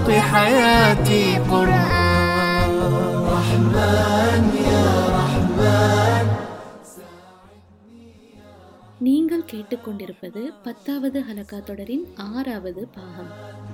خلق حياتي قرآن رحمن يا رحمن நீங்கள் கேட்டுக்கொண்டிருப்பது பத்தாவது ஹலகா தொடரின் ஆறாவது பாகம்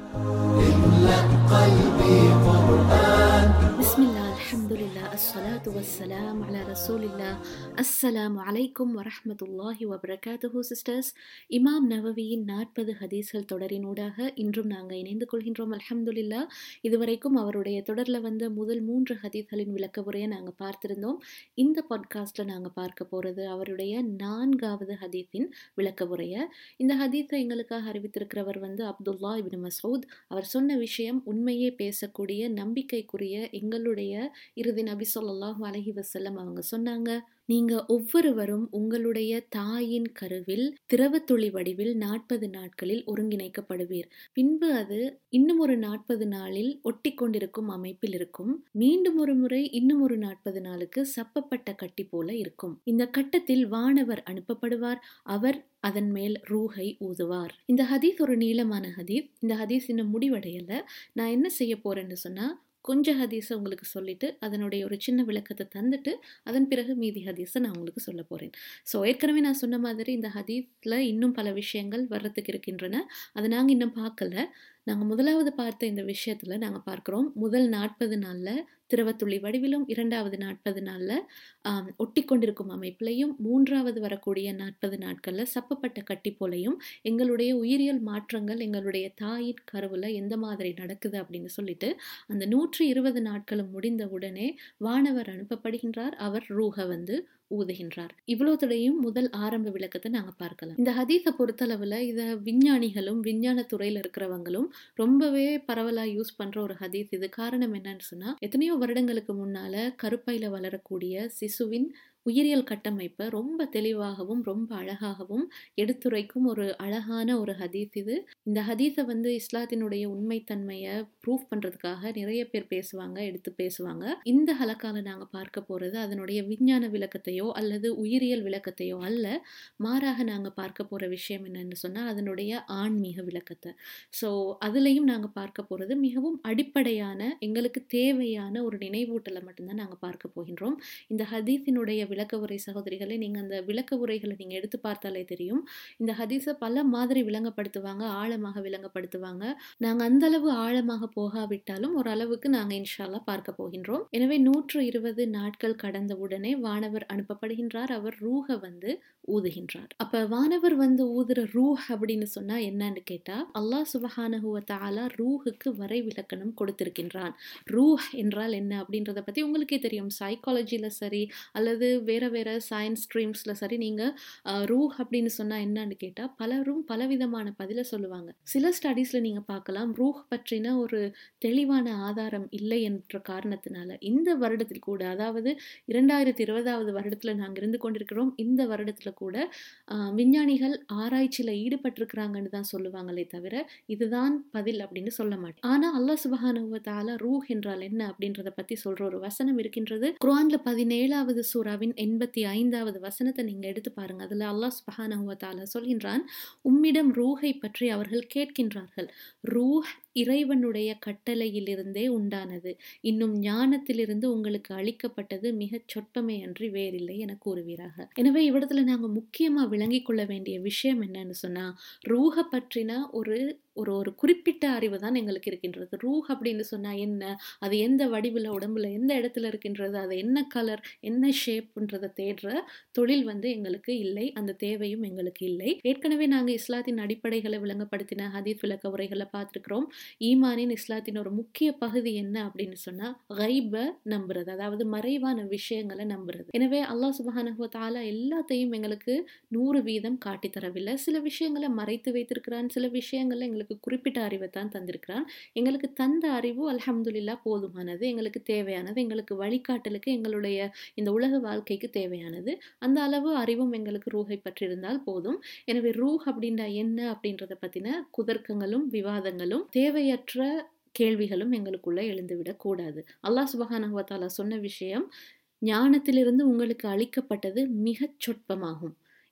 பிஸ்மில்லா அல்ஹம்துலில்லா அஸ்ஸலாத்து வஸ்ஸலாம் அலா ரசூலில்லா அஸ்ஸலாமு அலைக்கும் வரஹ்மத்துல்லாஹி வபரகாத்துஹு சிஸ்டர்ஸ் இமாம் நவவியின் நாற்பது ஹதீஸ்கள் தொடரினூடாக இன்றும் நாங்கள் இணைந்து கொள்கின்றோம் அல்ஹம்துலில்லா இதுவரைக்கும் அவருடைய தொடரில் வந்த முதல் மூன்று ஹதீஸ்களின் விளக்க உரையை நாங்கள் பார்த்திருந்தோம் இந்த பாட்காஸ்ட்டில் நாங்கள் பார்க்க போகிறது அவருடைய நான்காவது ஹதீஸின் விளக்க உரையை இந்த ஹதீஸை எங்களுக்காக அறிவித்திருக்கிறவர் வந்து அப்துல்லா இபின் மசூத் அவர் சொன்ன விஷயம் உண்மையே பேசக்கூடிய நம்பிக்கைக்குரிய எங்களுடைய இறுதி நபி ஸல்லல்லாஹு அலைஹி வஸல்லம் அவங்க சொன்னாங்க நீங்க ஒவ்வொருவரும் உங்களுடைய தாயின் கருவில் திரவத்துளி வடிவில் நாற்பது நாட்களில் ஒருங்கிணைக்கப்படுவீர் பின்பு அது இன்னும் ஒரு நாற்பது நாளில் ஒட்டி கொண்டிருக்கும் அமைப்பில் இருக்கும் மீண்டும் ஒரு முறை இன்னும் ஒரு நாற்பது நாளுக்கு சப்பப்பட்ட கட்டி போல இருக்கும் இந்த கட்டத்தில் வானவர் அனுப்பப்படுவார் அவர் அதன் மேல் ரூஹை ஊதுவார் இந்த ஹதீஸ் ஒரு நீளமான ஹதீஸ் இந்த ஹதீஸ் இன்னும் முடிவடையல நான் என்ன செய்ய போறேன்னு சொன்னா கொஞ்சம் ஹதீஸை உங்களுக்கு சொல்லிட்டு அதனுடைய ஒரு சின்ன விளக்கத்தை தந்துட்டு அதன் பிறகு மீதி ஹதீஸை நான் உங்களுக்கு சொல்ல போகிறேன் ஸோ ஏற்கனவே நான் சொன்ன மாதிரி இந்த ஹதீஸில் இன்னும் பல விஷயங்கள் வர்றதுக்கு இருக்கின்றன அதை நாங்கள் இன்னும் பார்க்கல நாங்கள் முதலாவது பார்த்த இந்த விஷயத்தில் நாங்கள் பார்க்குறோம் முதல் நாற்பது நாளில் திரவத்துளி வடிவிலும் இரண்டாவது நாற்பது நாளில் ஒட்டி கொண்டிருக்கும் அமைப்பிலையும் மூன்றாவது வரக்கூடிய நாற்பது நாட்களில் சப்பப்பட்ட கட்டி போலையும் எங்களுடைய உயிரியல் மாற்றங்கள் எங்களுடைய தாயின் கருவில் எந்த மாதிரி நடக்குது அப்படின்னு சொல்லிட்டு அந்த நூற்றி இருபது நாட்களும் முடிந்த உடனே வானவர் அனுப்பப்படுகின்றார் அவர் ரூஹ வந்து ஊதுகின்றார் இவ்வளோத்துடையும் முதல் ஆரம்ப விளக்கத்தை நாங்கள் பார்க்கலாம் இந்த ஹதீஸை பொறுத்தளவில் இதை விஞ்ஞானிகளும் விஞ்ஞான துறையில் இருக்கிறவங்களும் ரொம்பவே பரவலாக யூஸ் பண்ணுற ஒரு ஹதீஸ் இது காரணம் என்னன்னு சொன்னால் எத்தனையோ வருடங்களுக்கு முன்னால் கருப்பையில் வளரக்கூடிய சிசுவின் உயிரியல் கட்டமைப்பை ரொம்ப தெளிவாகவும் ரொம்ப அழகாகவும் எடுத்துரைக்கும் ஒரு அழகான ஒரு ஹதீஸ் இது இந்த ஹதீஸை வந்து இஸ்லாத்தினுடைய உண்மைத்தன்மையை ப்ரூவ் பண்ணுறதுக்காக நிறைய பேர் பேசுவாங்க எடுத்து பேசுவாங்க இந்த ஹலக்கால நாங்கள் பார்க்க போகிறது அதனுடைய விஞ்ஞான விளக்கத்தையோ அல்லது உயிரியல் விளக்கத்தையோ அல்ல மாறாக நாங்கள் பார்க்க போகிற விஷயம் என்னன்னு சொன்னால் அதனுடைய ஆன்மீக விளக்கத்தை ஸோ அதுலேயும் நாங்கள் பார்க்க போகிறது மிகவும் அடிப்படையான எங்களுக்கு தேவையான ஒரு நினைவூட்டலை மட்டும்தான் நாங்கள் பார்க்க போகின்றோம் இந்த ஹதீஸினுடைய விளக்க உரை சகோதரிகளை நீங்கள் அந்த விளக்க உரைகளை நீங்கள் எடுத்து பார்த்தாலே தெரியும் இந்த ஹதீஸை பல மாதிரி விளங்கப்படுத்துவாங்க ஆழமாக விளங்கப்படுத்துவாங்க நாங்கள் அந்த அளவு ஆழமாக போகாவிட்டாலும் ஒரு அளவுக்கு நாங்கள் இன்ஷால்லா பார்க்க போகின்றோம் எனவே நூற்று இருபது நாட்கள் கடந்த உடனே வானவர் அனுப்பப்படுகின்றார் அவர் ரூஹ வந்து ஊதுகின்றார் அப்ப வானவர் வந்து ஊதுற ரூஹ் அப்படின்னு சொன்னா என்னன்னு கேட்டா அல்லாஹ் சுபஹானஹுவ தாலா ரூஹுக்கு வரை விளக்கணம் கொடுத்திருக்கின்றான் ரூஹ் என்றால் என்ன அப்படின்றத பத்தி உங்களுக்கே தெரியும் சைக்காலஜில சரி அல்லது வேற வேற சயின்ஸ் ஸ்ட்ரீம்ஸ்ல சரி நீங்க ரூஹ் அப்படின்னு சொன்னா என்னன்னு கேட்டா பலரும் பலவிதமான பதில சொல்லுவாங்க சில ஸ்டடீஸ்ல நீங்க பார்க்கலாம் ரூஹ் பற்றின ஒரு தெளிவான ஆதாரம் இல்லை என்ற காரணத்தினால இந்த வருடத்தில் கூட அதாவது இரண்டாயிரத்தி இருபதாவது வருடத்துல நாங்க இருந்து கொண்டிருக்கிறோம் இந்த வருடத்துல கூட விஞ்ஞானிகள் ஆராய்ச்சியில ஈடுபட்டிருக்கிறாங்கன்னு தான் சொல்லுவாங்களே தவிர இதுதான் பதில் அப்படின்னு சொல்ல மாட்டேன் ஆனா அல்லாஹ் சுபஹானுவத்தால ரூஹ் என்றால் என்ன அப்படின்றத பத்தி சொல்ற ஒரு வசனம் இருக்கின்றது குரான்ல பதினேழாவது சூறாவின் எண்பத்தி ஐந்தாவது வசனத்தை நீங்க எடுத்து பாருங்க அதுல அல்லாஹ் சுபஹானுவத்தால சொல்கின்றான் உம்மிடம் ரூஹை பற்றி அவர்கள் கேட்கின்றார்கள் ரூஹ் இறைவனுடைய கட்டளையிலிருந்தே உண்டானது இன்னும் ஞானத்திலிருந்து உங்களுக்கு அளிக்கப்பட்டது மிகச் சொற்பமே அன்றி வேறில்லை என கூறுவீராக எனவே இவ்விடத்துல நாங்க முக்கியமா விளங்கிக் கொள்ள வேண்டிய விஷயம் என்னன்னு சொன்னா ரூஹ பற்றின ஒரு ஒரு ஒரு குறிப்பிட்ட அறிவு தான் எங்களுக்கு இருக்கின்றது ரூஹ் அப்படின்னு சொன்னா என்ன அது எந்த வடிவில் உடம்புல எந்த இடத்துல இருக்கின்றது அது என்ன கலர் என்ன ஷேப்ன்றதை தேடுற தொழில் வந்து எங்களுக்கு இல்லை அந்த தேவையும் எங்களுக்கு இல்லை ஏற்கனவே நாங்கள் இஸ்லாத்தின் அடிப்படைகளை விளங்கப்படுத்தின ஹதீஸ் விளக்க உரைகளை பார்த்துருக்கிறோம் ஈமானின் இஸ்லாத்தின் ஒரு முக்கிய பகுதி என்ன அப்படின்னு சொன்னா கைப நம்புறது அதாவது மறைவான விஷயங்களை நம்புறது எனவே அல்லாஹ் சுபஹானஹு தாலா எல்லாத்தையும் எங்களுக்கு நூறு வீதம் காட்டி தரவில்லை சில விஷயங்களை மறைத்து வைத்திருக்கிறான் சில விஷயங்கள்ல எங்களுக்கு குறிப்பிட்ட அறிவை தான் தந்திருக்கிறான் எங்களுக்கு தந்த அறிவு அல்ஹம்துலில்லா போதுமானது எங்களுக்கு தேவையானது எங்களுக்கு வழிகாட்டலுக்கு எங்களுடைய இந்த உலக வாழ்க்கைக்கு தேவையானது அந்த அளவு அறிவும் எங்களுக்கு ரூஹை பற்றியிருந்தால் போதும் எனவே ரூஹ் அப்படின்னா என்ன அப்படின்றத பத்தின குதர்க்கங்களும் விவாதங்களும் தேவையற்ற கேள்விகளும் எங்களுக்குள்ள எழுந்துவிடக் கூடாது அல்லாஹ் சுபஹானஹுவத்தாலா சொன்ன விஷயம் ஞானத்திலிருந்து உங்களுக்கு அளிக்கப்பட்டது மிகச் சொற்பமாகும்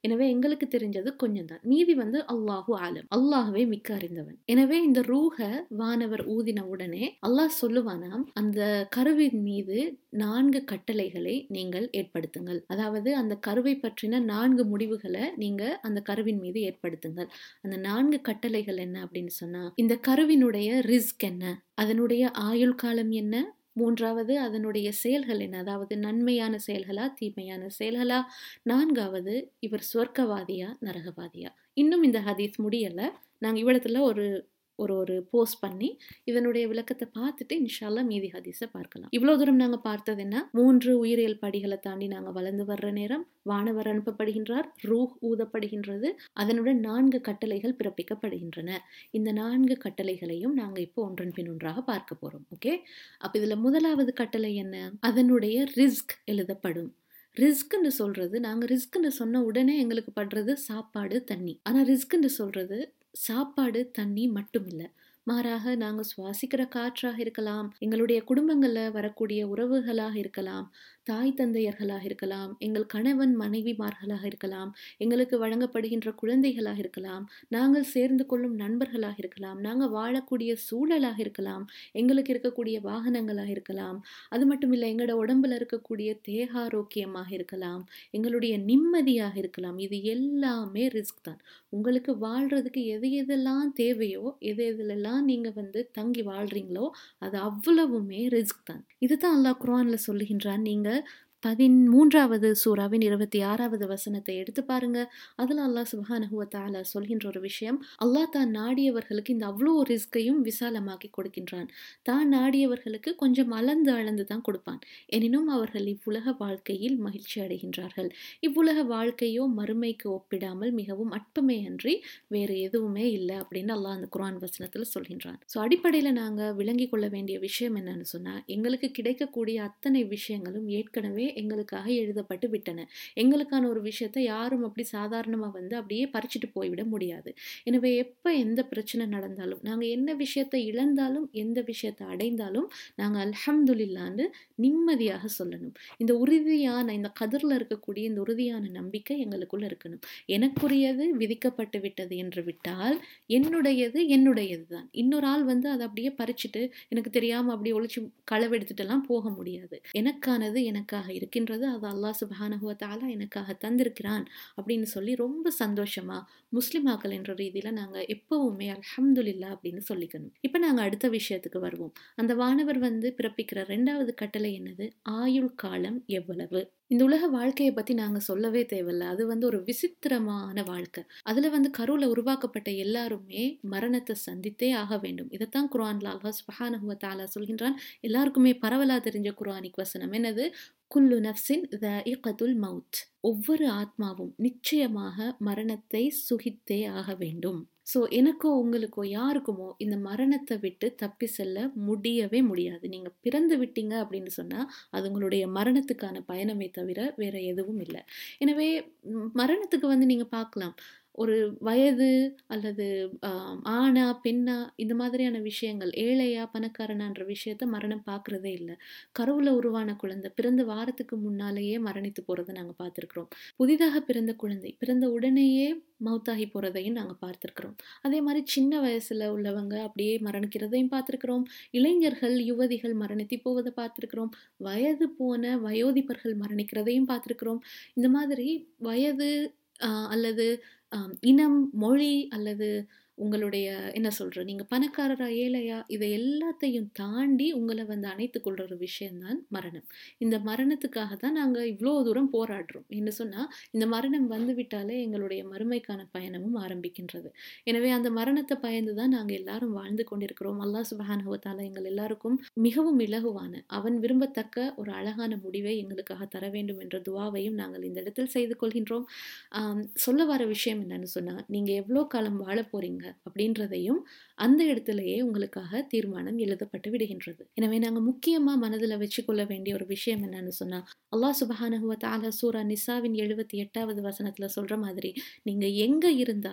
எனவே எங்களுக்கு தெரிஞ்சது கொஞ்சம் தான் மீதி வந்து அல்லாஹு ஆலம் அல்லாஹ்வே மிக்க அறிந்தவன் எனவே இந்த ரூஹ வானவர் ஊதின உடனே அல்லாஹ் சொல்லுவானாம் அந்த கருவின் மீது நான்கு கட்டளைகளை நீங்கள் ஏற்படுத்துங்கள் அதாவது அந்த கருவை பற்றின நான்கு முடிவுகளை நீங்க அந்த கருவின் மீது ஏற்படுத்துங்கள் அந்த நான்கு கட்டளைகள் என்ன அப்படின்னு சொன்னா இந்த கருவினுடைய ரிஸ்க் என்ன அதனுடைய ஆயுள் காலம் என்ன மூன்றாவது அதனுடைய செயல்கள் என்ன அதாவது நன்மையான செயல்களா தீமையான செயல்களா நான்காவது இவர் சொர்க்கவாதியா நரகவாதியா இன்னும் இந்த ஹதீஸ் முடியல நாங்கள் இவ்விடத்துல ஒரு ஒரு ஒரு போஸ்ட் பண்ணி இதனுடைய விளக்கத்தை பார்த்துட்டு இன்ஷால்லா மீதி ஹதீஸை பார்க்கலாம் இவ்வளோ தூரம் நாங்கள் பார்த்தது என்ன மூன்று உயிரியல் படிகளை தாண்டி நாங்கள் வளர்ந்து வர்ற நேரம் வானவர் அனுப்பப்படுகின்றார் ரூஹ் ஊதப்படுகின்றது அதனுடன் நான்கு கட்டளைகள் பிறப்பிக்கப்படுகின்றன இந்த நான்கு கட்டளைகளையும் நாங்கள் இப்போ ஒன்றன் பின் ஒன்றாக பார்க்க போகிறோம் ஓகே அப்போ இதில் முதலாவது கட்டளை என்ன அதனுடைய ரிஸ்க் எழுதப்படும் ரிஸ்க்னு சொல்றது நாங்கள் ரிஸ்க்னு சொன்ன உடனே எங்களுக்கு படுறது சாப்பாடு தண்ணி ஆனால் ரிஸ்க்னு சொல்றது சாப்பாடு தண்ணி மட்டும் இல்லை மாறாக நாங்கள் சுவாசிக்கிற காற்றாக இருக்கலாம் எங்களுடைய குடும்பங்களில் வரக்கூடிய உறவுகளாக இருக்கலாம் தாய் தந்தையர்களாக இருக்கலாம் எங்கள் கணவன் மனைவிமார்களாக இருக்கலாம் எங்களுக்கு வழங்கப்படுகின்ற குழந்தைகளாக இருக்கலாம் நாங்கள் சேர்ந்து கொள்ளும் நண்பர்களாக இருக்கலாம் நாங்கள் வாழக்கூடிய சூழலாக இருக்கலாம் எங்களுக்கு இருக்கக்கூடிய வாகனங்களாக இருக்கலாம் அது மட்டும் இல்லை எங்களோட உடம்புல இருக்கக்கூடிய தேகாரோக்கியமாக இருக்கலாம் எங்களுடைய நிம்மதியாக இருக்கலாம் இது எல்லாமே ரிஸ்க் தான் உங்களுக்கு வாழ்றதுக்கு எது எதெல்லாம் தேவையோ எது எதுலெல்லாம் நீங்கள் வந்து தங்கி வாழ்றீங்களோ அது அவ்வளவுமே ரிஸ்க் தான் இதுதான் அல்லாஹ் குர்ஆன்ல சொல்லுகின்றான் நீங்கள் பதிமூன்றாவது சூறாவின் இருபத்தி ஆறாவது வசனத்தை எடுத்து பாருங்க அதில் அல்லாஹ் சுபஹானஹுவ தாலா சொல்கின்ற ஒரு விஷயம் அல்லாஹ் தான் நாடியவர்களுக்கு இந்த அவ்வளோ ரிஸ்கையும் விசாலமாக்கி கொடுக்கின்றான் தான் நாடியவர்களுக்கு கொஞ்சம் அளந்து அளந்து தான் கொடுப்பான் எனினும் அவர்கள் இவ்வுலக வாழ்க்கையில் மகிழ்ச்சி அடைகின்றார்கள் இவ்வுலக வாழ்க்கையோ மறுமைக்கு ஒப்பிடாமல் மிகவும் அற்பமே அன்றி வேறு எதுவுமே இல்லை அப்படின்னு அல்லாஹ் அந்த குர்ஆன் வசனத்தில் சொல்கின்றான் ஸோ அடிப்படையில் நாங்கள் விளங்கி கொள்ள வேண்டிய விஷயம் என்னன்னு சொன்னால் எங்களுக்கு கிடைக்கக்கூடிய அத்தனை விஷயங்களும் ஏற்கனவே எங்களுக்காக எழுதப்பட்டு விட்டன எங்களுக்கான ஒரு விஷயத்தை யாரும் அப்படி சாதாரணமாக வந்து அப்படியே பறிச்சுட்டு போய்விட முடியாது எனவே எப்போ எந்த பிரச்சனை நடந்தாலும் நாங்கள் என்ன விஷயத்தை இழந்தாலும் எந்த விஷயத்தை அடைந்தாலும் நாங்கள் அல்ஹம்துலில்லான்னு நிம்மதியாக சொல்லணும் இந்த உறுதியான இந்த கதிரில் இருக்கக்கூடிய இந்த உறுதியான நம்பிக்கை எங்களுக்குள்ள இருக்கணும் எனக்குரியது விதிக்கப்பட்டு விட்டது என்று விட்டால் என்னுடையது என்னுடையது தான் இன்னொரு ஆள் வந்து அதை அப்படியே பறிச்சுட்டு எனக்கு தெரியாமல் அப்படியே ஒழிச்சு களவெடுத்துட்டெல்லாம் போக முடியாது எனக்கானது எனக்காக இருக்கின்றது அது அல்லாஹ் சுபஹானஹுவ தாலா எனக்காக தந்திருக்கிறான் அப்படின்னு சொல்லி ரொம்ப சந்தோஷமா முஸ்லிமாக்கள் என்ற ரீதியில் நாங்கள் எப்பவுமே அல்ஹம்துலில்லா அப்படின்னு சொல்லிக்கணும் இப்போ நாங்கள் அடுத்த விஷயத்துக்கு வருவோம் அந்த வானவர் வந்து பிறப்பிக்கிற ரெண்டாவது கட்டளை என்னது ஆயுள் காலம் எவ்வளவு இந்த உலக வாழ்க்கையை பற்றி நாங்கள் சொல்லவே தேவையில்ல அது வந்து ஒரு விசித்திரமான வாழ்க்கை அதில் வந்து கருவில் உருவாக்கப்பட்ட எல்லாருமே மரணத்தை சந்தித்தே ஆக வேண்டும் இதைத்தான் குரான்ல அல்லாஹ் சுபஹானஹுவ தாலா சொல்கின்றான் எல்லாருக்குமே பரவலா தெரிஞ்ச குரானிக் வசனம் என்னது குல்லு நஃப்சின் த இகத்துல் மவுத் ஒவ்வொரு ஆத்மாவும் நிச்சயமாக மரணத்தை சுகித்தே ஆக வேண்டும் ஸோ எனக்கோ உங்களுக்கோ யாருக்குமோ இந்த மரணத்தை விட்டு தப்பி செல்ல முடியவே முடியாது நீங்கள் பிறந்து விட்டீங்க அப்படின்னு சொன்னால் அது உங்களுடைய மரணத்துக்கான பயணமே தவிர வேற எதுவும் இல்லை எனவே மரணத்துக்கு வந்து நீங்கள் பார்க்கலாம் ஒரு வயது அல்லது ஆணா பெண்ணா இந்த மாதிரியான விஷயங்கள் ஏழையா பணக்காரனான்ற விஷயத்த மரணம் பார்க்குறதே இல்லை கருவில் உருவான குழந்தை பிறந்த வாரத்துக்கு முன்னாலேயே மரணித்து போகிறத நாங்கள் பார்த்துருக்குறோம் புதிதாக பிறந்த குழந்தை பிறந்த உடனேயே மவுத்தாகி போகிறதையும் நாங்கள் பார்த்துருக்குறோம் அதே மாதிரி சின்ன வயசில் உள்ளவங்க அப்படியே மரணிக்கிறதையும் பார்த்துருக்குறோம் இளைஞர்கள் யுவதிகள் மரணித்து போவதை பார்த்துருக்குறோம் வயது போன வயோதிபர்கள் மரணிக்கிறதையும் பார்த்துருக்குறோம் இந்த மாதிரி வயது அல்லது இனம் மொழி அல்லது உங்களுடைய என்ன சொல்கிற நீங்கள் பணக்காரரா ஏழையா இதை எல்லாத்தையும் தாண்டி உங்களை வந்து அணைத்து கொள்கிற ஒரு விஷயம்தான் மரணம் இந்த மரணத்துக்காக தான் நாங்கள் இவ்வளோ தூரம் போராடுறோம் என்ன சொன்னால் இந்த மரணம் வந்து விட்டாலே எங்களுடைய மறுமைக்கான பயணமும் ஆரம்பிக்கின்றது எனவே அந்த மரணத்தை பயந்து தான் நாங்கள் எல்லாரும் வாழ்ந்து கொண்டிருக்கிறோம் அல்லா சுபஹானுவத்தால் எங்கள் எல்லாருக்கும் மிகவும் இலகுவான அவன் விரும்பத்தக்க ஒரு அழகான முடிவை எங்களுக்காக தர வேண்டும் என்ற துவாவையும் நாங்கள் இந்த இடத்தில் செய்து கொள்கின்றோம் சொல்ல வர விஷயம் என்னன்னு சொன்னால் நீங்கள் எவ்வளோ காலம் வாழ போகிறீங்க அப்படின்றதையும் அந்த இடத்துலையே உங்களுக்காக தீர்மானம் எழுதப்பட்டு விடுகின்றது எனவே நாங்கள் முக்கியமாக மனதில் வச்சுக்கொள்ள வேண்டிய ஒரு விஷயம் என்னன்னு சொன்னால் அல்லாஹ் சுபஹானஹுவ தாலா சூரா நிசாவின் எழுபத்தி எட்டாவது வசனத்தில் சொல்கிற மாதிரி நீங்கள் எங்கே இருந்தாலும்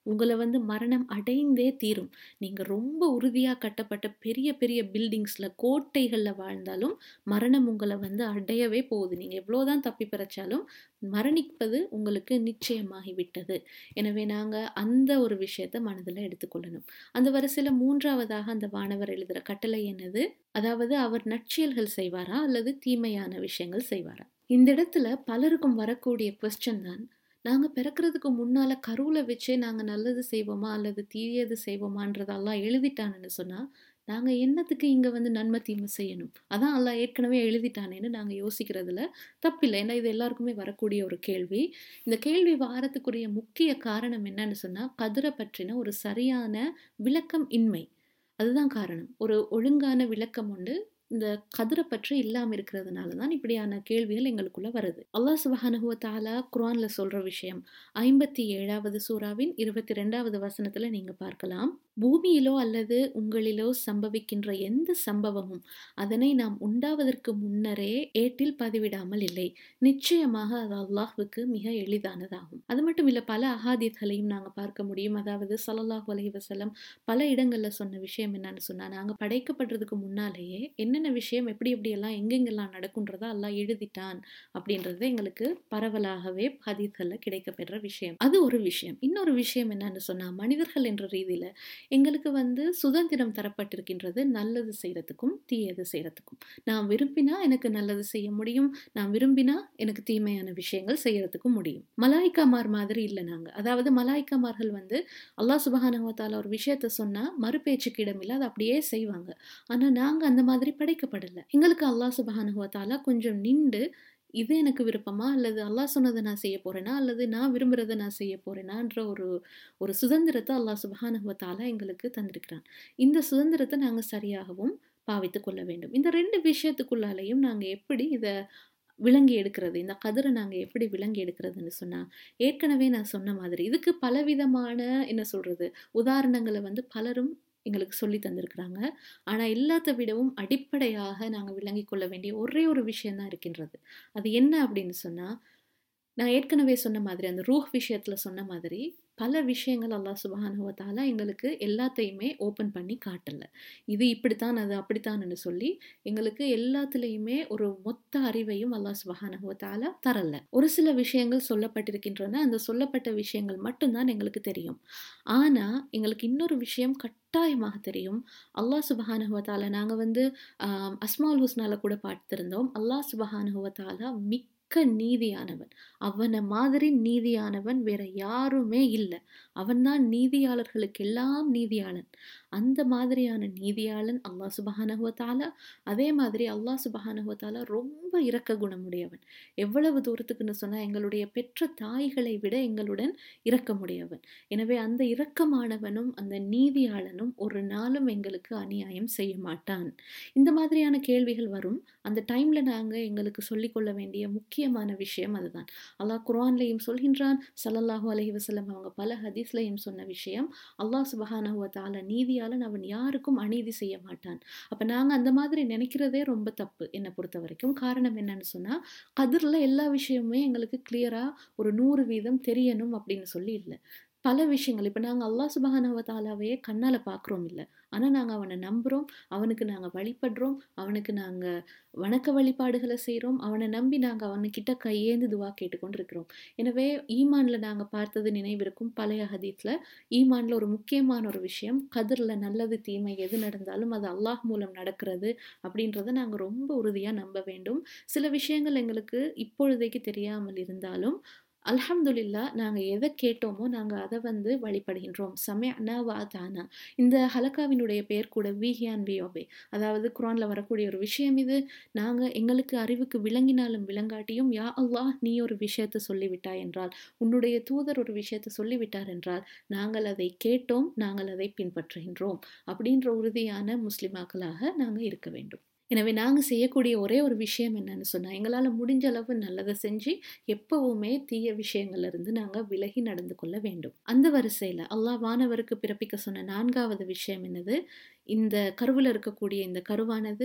உங்களை வந்து மரணம் அடைந்தே தீரும் நீங்கள் ரொம்ப உறுதியாக கட்டப்பட்ட பெரிய பெரிய பில்டிங்ஸில் கோட்டைகளில் வாழ்ந்தாலும் மரணம் உங்களை வந்து அடையவே போகுது நீங்கள் எவ்வளோதான் தப்பி பிறச்சாலும் மரணிப்பது உங்களுக்கு நிச்சயமாகிவிட்டது எனவே நாங்கள் அந்த ஒரு விஷயத்தை மனதில் எடுத்துக்கொள்ளணும் அந்த வரிசையில் மூன்றாவதாக அந்த வானவர் எழுதுகிற கட்டளை என்னது அதாவது அவர் நற்செயல்கள் செய்வாரா அல்லது தீமையான விஷயங்கள் செய்வாரா இந்த இடத்துல பலருக்கும் வரக்கூடிய கொஸ்டின் தான் நாங்கள் பிறக்கிறதுக்கு முன்னால் கருவில் வச்சே நாங்கள் நல்லது செய்வோமா அல்லது தீயது செய்வோமான்றதெல்லாம் எழுதிட்டானுன்னு சொன்னால் நாங்கள் என்னத்துக்கு இங்கே வந்து நன்மை தீமை செய்யணும் அதான் அல்லாஹ் ஏற்கனவே எழுதிட்டானேன்னு நாங்கள் யோசிக்கிறதுல தப்பில்லை ஏன்னா இது எல்லாருக்குமே வரக்கூடிய ஒரு கேள்வி இந்த கேள்வி வாரத்துக்குரிய முக்கிய காரணம் என்னன்னு சொன்னால் கதிரை பற்றின ஒரு சரியான விளக்கம் இன்மை அதுதான் காரணம் ஒரு ஒழுங்கான விளக்கம் உண்டு இந்த கதிரை பற்றி இல்லாமல் இருக்கிறதுனால தான் இப்படியான கேள்விகள் எங்களுக்குள்ள வருது அல்லாஹ் சுபஹானுவ தாலா குரான்ல சொல்ற விஷயம் ஐம்பத்தி ஏழாவது சூறாவின் இருபத்தி ரெண்டாவது வசனத்துல நீங்க பார்க்கலாம் பூமியிலோ அல்லது உங்களிலோ சம்பவிக்கின்ற எந்த சம்பவமும் அதனை நாம் உண்டாவதற்கு முன்னரே ஏட்டில் பதிவிடாமல் இல்லை நிச்சயமாக அது அல்லாஹ்வுக்கு மிக எளிதானதாகும் அது மட்டும் இல்ல பல அகாதித்களையும் நாங்க பார்க்க முடியும் அதாவது சல்லல்லாஹு அலைஹி வஸல்லம் பல இடங்கள்ல சொன்ன விஷயம் என்னன்னு சொன்னா நாங்க படைக்கப்படுறதுக்கு முன்னாலேயே என்னென்ன விஷயம் எப்படி எப்படியெல்லாம் எங்கெங்கெல்லாம் நடக்குன்றதா அல்லாஹ் எழுதிட்டான் அப்படின்றது எங்களுக்கு பரவலாகவே ஹதீத்கள்ல கிடைக்கப்பெற விஷயம் அது ஒரு விஷயம் இன்னொரு விஷயம் என்னன்னு சொன்னா மனிதர்கள் என்ற ரீதியில எங்களுக்கு வந்து சுதந்திரம் தரப்பட்டிருக்கின்றது நல்லது செய்யறதுக்கும் தீயது செய்யறதுக்கும் நான் விரும்பினா எனக்கு நல்லது செய்ய முடியும் நான் விரும்பினா எனக்கு தீமையான விஷயங்கள் செய்யறதுக்கும் முடியும் மலாய்க்காமார் மாதிரி இல்லை நாங்க அதாவது மலாய்க்காமார்கள் வந்து அல்லாஹ் சுபஹானுவத்தால ஒரு விஷயத்த சொன்னா மறுபேச்சுக்கு இடமில்ல அதை அப்படியே செய்வாங்க ஆனா நாங்க அந்த மாதிரி படைக்கப்படலை எங்களுக்கு அல்லாஹ் சுபஹானுவத்தால கொஞ்சம் நின்று இது எனக்கு விருப்பமா அல்லது அல்லாஹ் சொன்னதை நான் செய்ய போறேனா அல்லது நான் விரும்புறதை நான் செய்ய போறேனான்ற ஒரு ஒரு சுதந்திரத்தை அல்லாஹ் சுபஹானுவத்தால எங்களுக்கு தந்திருக்கிறான் இந்த சுதந்திரத்தை நாங்கள் சரியாகவும் பாவித்து கொள்ள வேண்டும் இந்த ரெண்டு விஷயத்துக்குள்ளாலையும் நாங்கள் எப்படி இதை விளங்கி எடுக்கிறது இந்த கதிரை நாங்கள் எப்படி விளங்கி எடுக்கிறதுன்னு சொன்னால் ஏற்கனவே நான் சொன்ன மாதிரி இதுக்கு பலவிதமான என்ன சொல்கிறது உதாரணங்களை வந்து பலரும் எங்களுக்கு சொல்லி தந்திருக்கிறாங்க ஆனால் எல்லாத்த விடவும் அடிப்படையாக நாங்கள் விளங்கி கொள்ள வேண்டிய ஒரே ஒரு விஷயம்தான் இருக்கின்றது அது என்ன அப்படின்னு சொன்னால் நான் ஏற்கனவே சொன்ன மாதிரி அந்த ரூஹ் விஷயத்தில் சொன்ன மாதிரி பல விஷயங்கள் அல்லாஹ் சுபஹானுவத்தால எங்களுக்கு எல்லாத்தையுமே ஓப்பன் பண்ணி காட்டல இது இப்படித்தான் அது அப்படித்தான்னு சொல்லி எங்களுக்கு எல்லாத்துலேயுமே ஒரு மொத்த அறிவையும் அல்லாஹ் சுபஹானுவத்தால தரல ஒரு சில விஷயங்கள் சொல்லப்பட்டிருக்கின்றன அந்த சொல்லப்பட்ட விஷயங்கள் மட்டும்தான் எங்களுக்கு தெரியும் ஆனால் எங்களுக்கு இன்னொரு விஷயம் கட்டாயமாக தெரியும் அல்லாஹ் சுபஹானுவத்தால நாங்கள் வந்து அஸ்மால் ஹுஸ்னால கூட பார்த்திருந்தோம் அல்லாஹ் சுபஹானுவத்தால மிக்க மிக்க நீதியானவன் அவனை மாதிரி நீதியானவன் வேற யாருமே இல்லை அவன்தான் நீதியாளர்களுக்கெல்லாம் நீதியாளன் அந்த மாதிரியான நீதியாளன் அல்லாஹ் சுபஹானஹுவத்தால அதே மாதிரி அல்லாஹ் சுபஹானஹுவத்தால ரொம்ப இரக்க குணமுடையவன் எவ்வளவு தூரத்துக்குன்னு சொன்னால் எங்களுடைய பெற்ற தாய்களை விட எங்களுடன் இரக்கமுடையவன் எனவே அந்த இரக்கமானவனும் அந்த நீதியாளனும் ஒரு நாளும் எங்களுக்கு அநியாயம் செய்ய மாட்டான் இந்த மாதிரியான கேள்விகள் வரும் அந்த டைம்ல நாங்கள் எங்களுக்கு சொல்லிக்கொள்ள வேண்டிய முக்கியமான விஷயம் அதுதான் அல்லாஹ் குரான்லையும் சொல்கின்றான் சல்லல்லாஹூ அலஹி வசல்லம் அவங்க பல ஹதீஸ்லையும் சொன்ன விஷயம் அல்லாஹ் சுபஹானஹுவத்தால நீதியாளன் அவன் யாருக்கும் அநீதி செய்ய மாட்டான் அப்போ நாங்கள் அந்த மாதிரி நினைக்கிறதே ரொம்ப தப்பு என்னை பொறுத்த வரைக்கும் காரணம் என்னன்னு சொன்னால் கதிரில் எல்லா விஷயமுமே எங்களுக்கு கிளியராக ஒரு நூறு வீதம் தெரியணும் அப்படின்னு சொல்லி இல்லை பல விஷயங்கள் இப்போ நாங்கள் அல்லாஹ் சுபஹானவத்தாலாவையே கண்ணால் பார்க்குறோம் இல்லை ஆனால் நாங்கள் அவனை நம்புகிறோம் அவனுக்கு நாங்கள் வழிபடுறோம் அவனுக்கு நாங்கள் வணக்க வழிபாடுகளை செய்கிறோம் அவனை நம்பி நாங்கள் அவனுக்கிட்ட கையேந்து துவா கேட்டுக்கொண்டு இருக்கிறோம் எனவே ஈமானில் நாங்கள் பார்த்தது நினைவிருக்கும் பழைய ஹதீத்தில் ஈமானில் ஒரு முக்கியமான ஒரு விஷயம் கதிரில் நல்லது தீமை எது நடந்தாலும் அது அல்லாஹ் மூலம் நடக்கிறது அப்படின்றத நாங்கள் ரொம்ப உறுதியாக நம்ப வேண்டும் சில விஷயங்கள் எங்களுக்கு இப்பொழுதைக்கு தெரியாமல் இருந்தாலும் அல்ஹம்துலில்லா நாங்கள் எதை கேட்டோமோ நாங்கள் அதை வந்து வழிபடுகின்றோம் சமயனா வாதானா இந்த ஹலக்காவினுடைய பெயர் கூட விஹியான் வியோபே அதாவது குரானில் வரக்கூடிய ஒரு விஷயம் இது நாங்கள் எங்களுக்கு அறிவுக்கு விளங்கினாலும் விளங்காட்டியும் யா அல்லாஹ் நீ ஒரு விஷயத்தை சொல்லிவிட்டாய் என்றால் உன்னுடைய தூதர் ஒரு விஷயத்தை சொல்லிவிட்டார் என்றால் நாங்கள் அதை கேட்டோம் நாங்கள் அதை பின்பற்றுகின்றோம் அப்படின்ற உறுதியான முஸ்லிமாக்களாக நாங்கள் இருக்க வேண்டும் எனவே நாங்கள் செய்யக்கூடிய ஒரே ஒரு விஷயம் என்னன்னு சொன்னால் எங்களால் முடிஞ்ச அளவு நல்லதை செஞ்சு எப்பவுமே தீய விஷயங்கள்லேருந்து நாங்கள் விலகி நடந்து கொள்ள வேண்டும் அந்த வரிசையில் அல்லாஹ் வானவருக்கு பிறப்பிக்க சொன்ன நான்காவது விஷயம் என்னது இந்த கருவில் இருக்கக்கூடிய இந்த கருவானது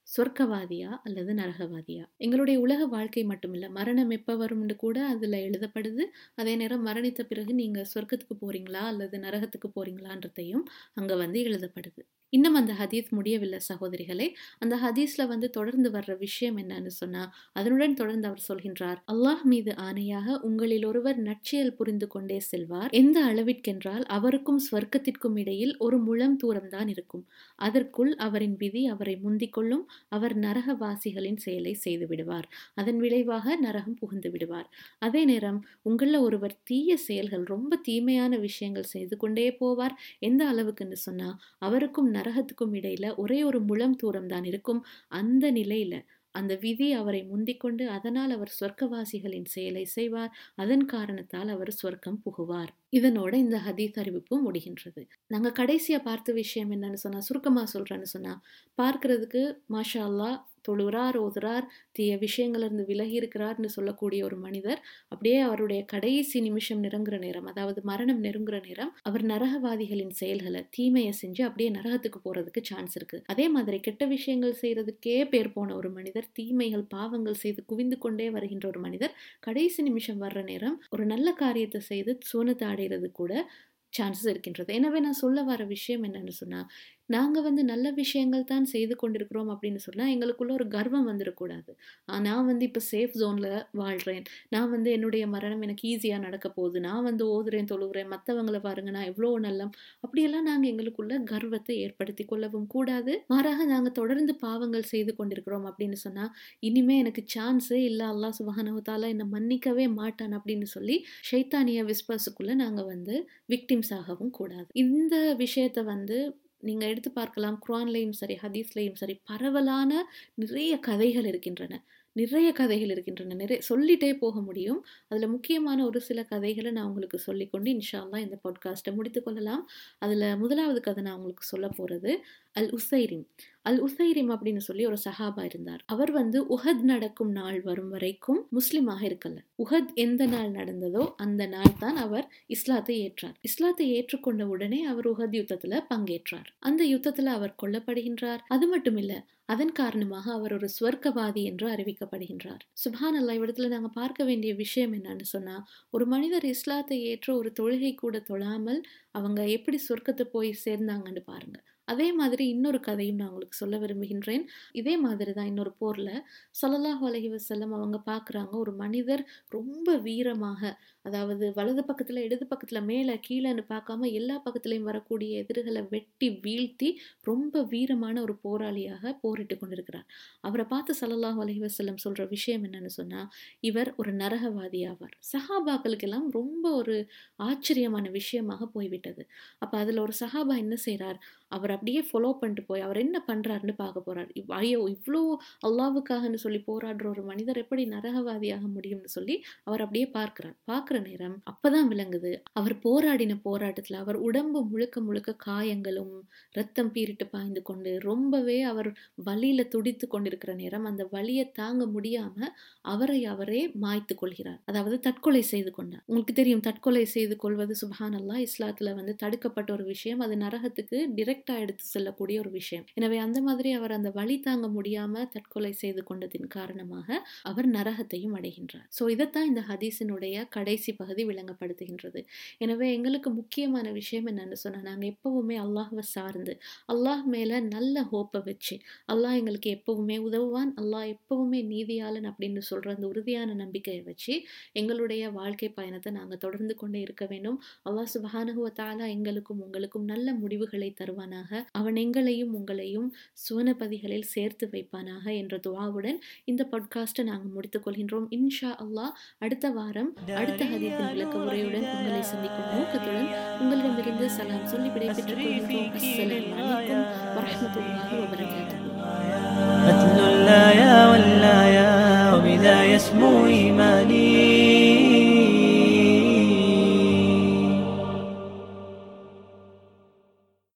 சொர்க்கவாதியா அல்லது நரகவாதியா எங்களுடைய உலக வாழ்க்கை மட்டுமில்ல மரணம் எப்போ வரும்னு கூட அதில் எழுதப்படுது அதே நேரம் மரணித்த பிறகு நீங்கள் சொர்க்கத்துக்கு போறீங்களா அல்லது நரகத்துக்கு போறீங்களான்றதையும் அங்கே வந்து எழுதப்படுது இன்னும் அந்த ஹதீஸ் முடியவில்லை சகோதரிகளே அந்த ஹதீஸ்ல வந்து தொடர்ந்து வர்ற விஷயம் என்னன்னு சொன்னா அதனுடன் தொடர்ந்து அவர் சொல்கின்றார் அல்லாஹ் மீது ஆணையாக உங்களில் ஒருவர் நற்செயல் புரிந்து கொண்டே செல்வார் எந்த அளவிற்கென்றால் அவருக்கும் ஸ்வர்க்கத்திற்கும் இடையில் ஒரு முழம் தூரம்தான் இருக்கும் அதற்குள் அவரின் விதி அவரை முந்திக் கொள்ளும் அவர் நரகவாசிகளின் செயலை செய்து விடுவார் அதன் விளைவாக நரகம் புகுந்து விடுவார் அதே நேரம் உங்களில் ஒருவர் தீய செயல்கள் ரொம்ப தீமையான விஷயங்கள் செய்து கொண்டே போவார் எந்த அளவுக்குன்னு சொன்னா அவருக்கும் நரகத்துக்கும் இடையில ஒரே ஒரு முழம் தூரம் தான் இருக்கும் அந்த நிலையில அந்த விதி அவரை முந்திக்கொண்டு அதனால் அவர் சொர்க்கவாசிகளின் செயலை செய்வார் அதன் காரணத்தால் அவர் சொர்க்கம் புகுவார் இதனோட இந்த ஹதீஸ் அறிவிப்பு முடிகின்றது நாங்கள் கடைசியாக பார்த்த விஷயம் என்னன்னு சொன்னால் சுருக்கமாக சொல்கிறேன்னு சொன்னால் பார்க்கறதுக்கு மாஷா அல்லா தொழுறார் ஓதுறார் தீய விஷயங்கள்லேருந்து விலகி இருக்கிறார்னு சொல்லக்கூடிய ஒரு மனிதர் அப்படியே அவருடைய கடைசி நிமிஷம் நெருங்குற நேரம் அதாவது மரணம் நெருங்குற நேரம் அவர் நரகவாதிகளின் செயல்களை தீமையை செஞ்சு அப்படியே நரகத்துக்கு போறதுக்கு சான்ஸ் இருக்கு அதே மாதிரி கெட்ட விஷயங்கள் செய்யறதுக்கே பேர் போன ஒரு மனிதர் தீமைகள் பாவங்கள் செய்து குவிந்து கொண்டே வருகின்ற ஒரு மனிதர் கடைசி நிமிஷம் வர்ற நேரம் ஒரு நல்ல காரியத்தை செய்து சூனத்தை அடைகிறது கூட சான்சஸ் இருக்கின்றது எனவே நான் சொல்ல வர விஷயம் என்னன்னு சொன்னா நாங்கள் வந்து நல்ல விஷயங்கள் தான் செய்து கொண்டிருக்கிறோம் அப்படின்னு சொன்னால் எங்களுக்குள்ள ஒரு கர்வம் வந்துடக்கூடாது நான் வந்து இப்போ சேஃப் ஜோனில் வாழ்கிறேன் நான் வந்து என்னுடைய மரணம் எனக்கு ஈஸியாக நடக்க போகுது நான் வந்து ஓதுறேன் தொழுகிறேன் மற்றவங்களை பாருங்க நான் எவ்வளோ நல்லம் அப்படியெல்லாம் நாங்கள் எங்களுக்குள்ள கர்வத்தை ஏற்படுத்தி கொள்ளவும் கூடாது மாறாக நாங்கள் தொடர்ந்து பாவங்கள் செய்து கொண்டிருக்கிறோம் அப்படின்னு சொன்னால் இனிமே எனக்கு சான்ஸே இல்லை அல்லா சுபஹானவத்தால என்னை மன்னிக்கவே மாட்டான் அப்படின்னு சொல்லி ஷைத்தானிய விஸ்வாசுக்குள்ளே நாங்கள் வந்து விக்டிம்ஸ் ஆகவும் கூடாது இந்த விஷயத்தை வந்து நீங்கள் எடுத்து பார்க்கலாம் குரான்லேயும் சரி ஹதீஸ்லேயும் சரி பரவலான நிறைய கதைகள் இருக்கின்றன நிறைய கதைகள் இருக்கின்றன நிறைய சொல்லிட்டே போக முடியும் அதில் முக்கியமான ஒரு சில கதைகளை நான் உங்களுக்கு சொல்லிக்கொண்டு இன்ஷால்லா இந்த பாட்காஸ்ட்டை முடித்து கொள்ளலாம் அதில் முதலாவது கதை நான் உங்களுக்கு சொல்ல போகிறது அல் உசைரிம் அல் உசைரிம் அப்படின்னு சொல்லி ஒரு சஹாபா இருந்தார் அவர் வந்து உஹத் நடக்கும் நாள் வரும் வரைக்கும் முஸ்லிமாக இருக்கல உஹத் எந்த நாள் நடந்ததோ அந்த நாள் தான் அவர் இஸ்லாத்தை ஏற்றார் இஸ்லாத்தை ஏற்றுக்கொண்ட உடனே அவர் உஹத் யுத்தத்துல பங்கேற்றார் அந்த யுத்தத்துல அவர் கொல்லப்படுகின்றார் அது மட்டும் இல்ல அதன் காரணமாக அவர் ஒரு ஸ்வர்க்கவாதி என்று அறிவிக்கப்படுகின்றார் சுபான் அல்லா இவ்விடத்துல நாங்க பார்க்க வேண்டிய விஷயம் என்னன்னு சொன்னா ஒரு மனிதர் இஸ்லாத்தை ஏற்ற ஒரு தொழுகை கூட தொழாமல் அவங்க எப்படி சொர்க்கத்தை போய் சேர்ந்தாங்கன்னு பாருங்க அதே மாதிரி இன்னொரு கதையும் நான் உங்களுக்கு சொல்ல விரும்புகின்றேன் இதே மாதிரி தான் இன்னொரு போரில் சல்லல்லாஹு அலஹி வசல்லம் அவங்க பார்க்குறாங்க ஒரு மனிதர் ரொம்ப வீரமாக அதாவது வலது பக்கத்தில் இடது பக்கத்தில் மேலே கீழேன்னு பார்க்காம எல்லா பக்கத்துலேயும் வரக்கூடிய எதிர்களை வெட்டி வீழ்த்தி ரொம்ப வீரமான ஒரு போராளியாக போரிட்டு கொண்டிருக்கிறார் அவரை பார்த்து சல்லல்லாஹு அலஹி வசல்லம் சொல்கிற விஷயம் என்னன்னு சொன்னால் இவர் ஒரு நரகவாதி ஆவார் சஹாபாக்களுக்கெல்லாம் ரொம்ப ஒரு ஆச்சரியமான விஷயமாக போய்விட்டது அப்போ அதில் ஒரு சஹாபா என்ன செய்கிறார் அவர் அப்படியே ஃபாலோ பண்ணிட்டு போய் அவர் என்ன பண்ணுறாருன்னு பார்க்க போகிறார் ஐயோ இவ்வளோ அல்லாவுக்காகன்னு சொல்லி போராடுற ஒரு மனிதர் எப்படி நரகவாதியாக முடியும்னு சொல்லி அவர் அப்படியே பார்க்கிறார் பார்க்குற நேரம் அப்பதான் விளங்குது அவர் போராடின போராட்டத்தில் அவர் உடம்பு முழுக்க முழுக்க காயங்களும் ரத்தம் பீரிட்டு பாய்ந்து கொண்டு ரொம்பவே அவர் வலியில துடித்து கொண்டிருக்கிற நேரம் அந்த வலியை தாங்க முடியாம அவரை அவரே மாய்த்து கொள்கிறார் அதாவது தற்கொலை செய்து கொண்டார் உங்களுக்கு தெரியும் தற்கொலை செய்து கொள்வது சுபான் அல்லா இஸ்லாத்துல வந்து தடுக்கப்பட்ட ஒரு விஷயம் அது நரகத்துக்கு டிரெக்டா எடுத்து செல்லக்கூடிய ஒரு விஷயம் எனவே அந்த மாதிரி அவர் அந்த வழி தாங்க முடியாம தற்கொலை செய்து கொண்டதின் காரணமாக அவர் நரகத்தையும் அடைகின்றார் ஸோ இதைத்தான் இந்த ஹதீஸினுடைய கடைசி பகுதி விளங்கப்படுத்துகின்றது எனவே எங்களுக்கு முக்கியமான விஷயம் என்னன்னு சொன்னா நாங்க எப்பவுமே அல்லாஹ்வை சார்ந்து அல்லாஹ் மேல நல்ல ஹோப்பை வச்சு அல்லாஹ் எங்களுக்கு எப்பவுமே உதவுவான் அல்லாஹ் எப்பவுமே நீதியாளன் அப்படின்னு சொல்ற அந்த உறுதியான நம்பிக்கையை வச்சு எங்களுடைய வாழ்க்கை பயணத்தை நாங்க தொடர்ந்து கொண்டே இருக்க வேண்டும் அல்லாஹ் சுபஹானஹுவ தாலா எங்களுக்கும் உங்களுக்கும் நல்ல முடிவுகளை தருவானாக அவன் எங்களையும் உங்களையும் சுவனபதிகளில் சேர்த்து வைப்பானாக என்ற துவாவுடன் இந்த பாட்காஸ்ட்டை நாங்கள் முடித்துக் கொள்கின்றோம் இன்ஷா அல்லாஹ் அடுத்த வாரம் அடுத்த ஹதீஸின் விளக்க உரையுடன் உங்களை சந்திக்கும் நோக்கத்துடன் உங்களிடமிருந்து சலாம் சொல்லி விடைபெற்றுக் கொள்கின்றோம் அஸ்ஸலாமு அலைக்கும் வரஹ்மத்துல்லாஹி வபரகாத்துஹு أتل اللايا واللايا وبذا يسمو إيماني